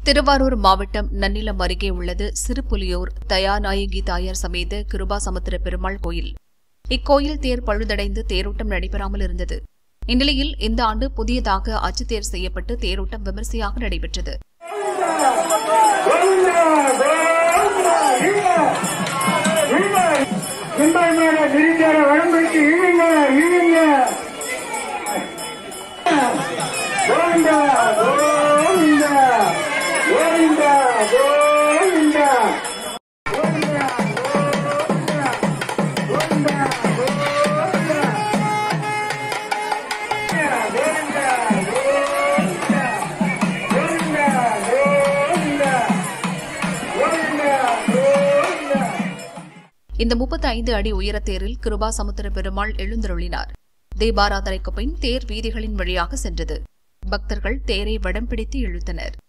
திருவாரூர் மாவட்டம் நன்னிலம் அருகே உள்ளது சிறுபுலியூர் தயாநாயகி தாயார் சமேத கிருபாசமுத்திர பெருமாள் கோயில் இக்கோயில் தேர் பழுதடைந்து தேரோட்டம் நடைபெறாமல் இருந்தது இந்நிலையில் இந்த ஆண்டு புதியதாக அச்சுத்தேர் செய்யப்பட்டு தேரோட்டம் விமரிசையாக நடைபெற்றது கும்பல் மேல விரிஞ்சார உடம்புக்கு இழுங்க இழுங்க கோவிந்தா கோவிந்தா கோவிந்தா கோவிந்தா கோவிந்தா கோவிந்தா கோவிந்தா கோவிந்தா கோவிந்தா கோவிந்தா கோவிந்தா கோவிந்தா இந்த முப்பத்தி ஐந்து அடி உயரத்தேரில் கிருபாசமுத்திர பெருமாள் எழுந்தருளினார் தீபாராதனைக்கு பின் தேர் வீதிகளின் வழியாக சென்றது பக்தர்கள் தேரை வடம் பிடித்து இழுத்தனர்